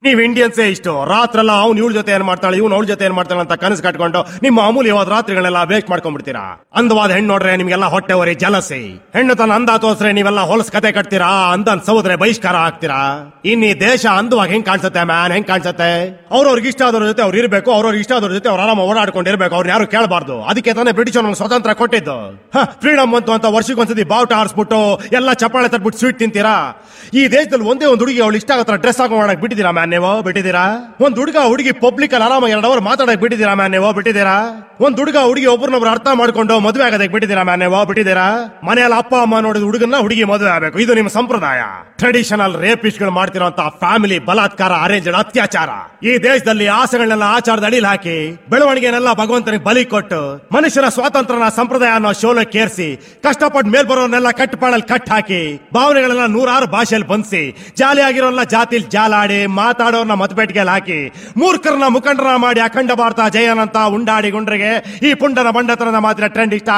ನೀವ್ ಇಂಡಿಯನ್ಸೇ ಇಷ್ಟು ರಾತ್ರೆಲ್ಲ ಅವ್ನು ಇವಳ ಜೊತೆ ಏನ್ ಮಾಡ್ತಾಳೆ ಇವ್ನು ಅವಳ ಜೊತೆ ಏನ್ ಮಾಡ್ತಾಳೆ ಅಂತ ಕನಸು ಕಟ್ಕೊಂಡು ನಿಮ್ಮ ಅಮೂಲ್ಯವಾದ ರಾತ್ರಿಗಳೆಲ್ಲ ವೇಸ್ಟ್ ಮಾಡ್ಕೊಂಡ್ಬಿಡ್ತೀರಾ ಅಂದವಾದ ಹೆಣ್ಣು ನೋಡ್ರೆ ನಿಮ್ಗೆಲ್ಲ ಹೊಟ್ಟೆ ಹೊರಿ ಜಲಸಿ ಹೆಣ್ಣು ತನ್ನ ಅಂದ ತೋರ್ಸ್ರೆ ನೀವೆಲ್ಲ ಹೊಲಸ್ ಕತೆ ಕಟ್ತೀರಾ ಅಂದ ಸೌದ್ರೆ ಬಹಿಷ್ಕಾರ ಹಾಕ್ತೀರಾ ಇನ್ ಈ ದೇಶ ಅಂದವಾಗಿ ಹೆಂಗ್ ಕಾಣಿಸುತ್ತೆ ಮ್ಯಾನ್ ಹೆಂಗ್ ಕಾಣಿಸುತ್ತೆ ಅವ್ರವ್ರಿಗೆ ಇಷ್ಟ ಆದವ್ರ ಜೊತೆ ಅವ್ರು ಇರ್ಬೇಕು ಅವ್ರವ್ರಿಗೆ ಇಷ್ಟ ಆದವ್ರ ಜೊತೆ ಅವ್ರು ಆರಾಮ ಓಡಾಡ್ಕೊಂಡಿರ್ಬೇಕು ಅವ್ರನ್ನ ಯಾರು ಕೇಳಬಾರ್ದು ಅದಕ್ಕೆ ತಾನೇ ಬ್ರಿಟಿಷ್ ನಮ್ಗೆ ಸ್ವತಂತ್ರ ಕೊಟ್ಟಿದ್ದು ಫ್ರೀಡಮ್ ಅಂತು ಅಂತ ವರ್ಷಕ್ಕೊಂದ್ಸತಿ ಬಾವುಟ ಆರಿಸ್ಬಿಟ್ಟು ಎಲ್ಲ ಚಪ್ಪಾಳೆ ತಟ್ಬಿಟ್ಟು ಸ್ವೀಟ್ ತಿಂತೀರಾ ಈ ದೇಶದಲ್ಲಿ ಒಂದೇ ಒಂದು ಹುಡುಗಿ ಅವಳು ಇಷ್ಟ ಆಗತ್ರ ಡ್ರೆಸ್ ಹಾಕೊಂಡು ಮಾಡಕ್ ಬಿಟ್ಟಿದ್ದೀರಾ ಮ್ಯಾನ್ ನೀವು ಬಿಟ್ಟಿದ್ದೀರಾ ಒಂದ್ ಹುಡುಗ ಹುಡುಗಿ ಪಬ್ಲಿಕ್ ಅಲ್ಲಿ ಆರಾಮ ಎರಡು ಅವರ್ ಮಾತಾಡಕ್ ಬಿಟ್ಟಿದ್ದೀರಾ ಮ್ಯಾನ್ ನೀವು ಬಿಟ್ಟಿದ್ದೀರಾ ಒಂದ್ ಹುಡುಗ ಹುಡುಗಿ ಒಬ್ಬರನ್ನೊಬ್ರು ಅರ್ಥ ಮಾಡ್ಕೊಂಡು ಮದುವೆ ಆಗೋದಕ್ಕೆ ಬಿಟ್ಟಿದ್ದೀರಾ ಮ್ಯಾನ್ ನೀವು ಬಿಟ್ಟಿದ್ದೀರಾ ಮನೆಯಲ್ಲಿ ಅಪ್ಪ ಅಮ್ಮ ನೋಡಿದ ಹುಡುಗನ್ನ ಹುಡುಗಿ ಮದುವೆ ಆಗಬೇಕು ಇದು ನಿಮ್ಮ ಸಂಪ್ರದಾಯ ಟ್ರೆಡಿಷನಲ್ ರೇಪಿಸ್ಟ್ ಗಳು ಮಾಡ್ತಿರೋಂತ ಫ್ಯಾಮಿಲಿ ಬಲಾತ್ಕಾರ ಅರೇಂಜ್ ಅತ್ಯಾಚಾರ ಈ ದೇಶದಲ್ಲಿ ಆಸೆಗಳನ್ನೆಲ್ಲ ಆಚಾರದ ಅಡಿಲ್ ಹಾಕಿ ಬೆಳವಣಿಗೆನೆಲ್ಲ ಭಗವಂತನಿಗೆ ಬಲಿ ಕೊಟ್ಟು ಮನುಷ್ಯನ ಸ್ವಾತಂತ್ರ್ಯನ ಸಂಪ್ರದಾಯ ಅನ್ನೋ ಶೋಲಕ್ಕೆ ಏರಿಸಿ ಕಷ್ಟಪಟ್ಟು ಮೇಲ್ ಬರೋರ್ನೆಲ್ಲ ಕಟ್ಟಪಾಡಲ್ಲಿ ಕಟ್ ಹಾಕಿ ಭಾವನೆಗಳೆಲ್ಲ ನೂರಾರು ಭಾಷೆಯಲ್ಲಿ ಬಂಧಿಸಿ ಜಾಲಿಯಾಗಿರೋಲ್ಲ ಜಾತಿಲ್ ಜಾಲಾಡಿ ಮಾತಾಡೋರ್ನ ಮತಪೇಟಿಗೆಯಲ್ಲಿ ಹಾಕಿ ಮೂರ್ಖರನ್ನ ಮುಖಂಡರ ಮಾಡಿ ಅಖಂಡ ಭಾರತ ಜಯನಂತ ಉಂಡಾಡಿ ಗುಂಡ್ರಿಗೆ ಈ ಪುಂಡನ ಬಂಡತನದ ಮಾತಿನ ಟ್ರೆಂಡ್ ಇಷ್ಟ